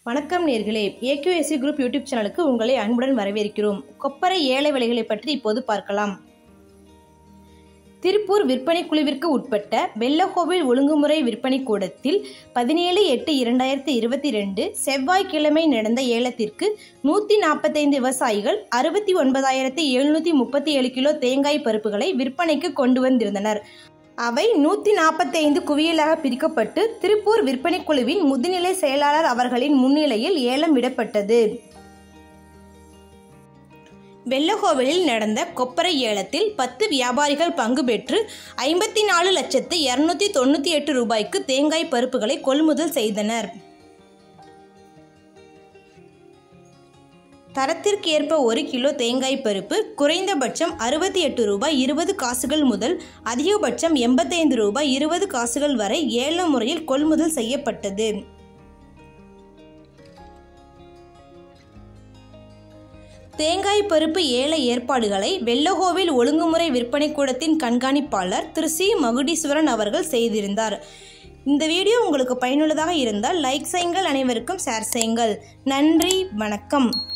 வணக்கம் நேர்களே AQSC group YouTube சேனலுக்கு உங்களை அன்புடன் வரவேற்கிறோம் கொப்பரை ஏழை விலைகளை பற்றி இப்போது பார்க்கலாம் திருப்பூர் விற்பனை குழுவிற்கு உட்பட்ட வெள்ளக்கோவில் ஒழுங்குமுறை விற்பனை கூடத்தில் பதினேழு எட்டு இரண்டாயிரத்தி இருபத்தி ரெண்டு செவ்வாய்க்கிழமை நடந்த ஏலத்திற்கு நூற்றி நாற்பத்தைந்து விவசாயிகள் அறுபத்தி ஒன்பதாயிரத்தி எழுநூற்றி முப்பத்தி ஏழு கிலோ தேங்காய் பருப்புகளை விற்பனைக்கு கொண்டு வந்திருந்தனர் அவை நூற்றி நாற்பத்தைந்து குவியலாக பிரிக்கப்பட்டு திருப்பூர் விற்பனை குழுவின் முதுநிலை செயலாளர் அவர்களின் முன்னிலையில் ஏலம் விடப்பட்டது வெள்ளகோவிலில் நடந்த கொப்பரை ஏலத்தில் பத்து வியாபாரிகள் பங்கு பெற்று ஐம்பத்தி நாலு லட்சத்து இருநூத்தி தொண்ணூற்றி எட்டு ரூபாய்க்கு தேங்காய் பருப்புகளை கொள்முதல் செய்தனர் தரத்திற்கு ஏற்ப ஒரு கிலோ தேங்காய் பருப்பு குறைந்தபட்சம் அறுபத்தி எட்டு ரூபாய் இருபது காசுகள் முதல் அதிகபட்சம் எண்பத்தைந்து ரூபாய் இருபது காசுகள் வரை ஏல முறையில் கொள்முதல் செய்யப்பட்டது தேங்காய் பருப்பு ஏல ஏற்பாடுகளை வெள்ளகோவில் ஒழுங்குமுறை விற்பனை கூடத்தின் கண்காணிப்பாளர் திரு சி மகுடீஸ்வரன் அவர்கள் செய்திருந்தார் இந்த வீடியோ உங்களுக்கு பயனுள்ளதாக இருந்தால் லைக் செய்யுங்கள் அனைவருக்கும் ஷேர் செய்யுங்கள் நன்றி வணக்கம்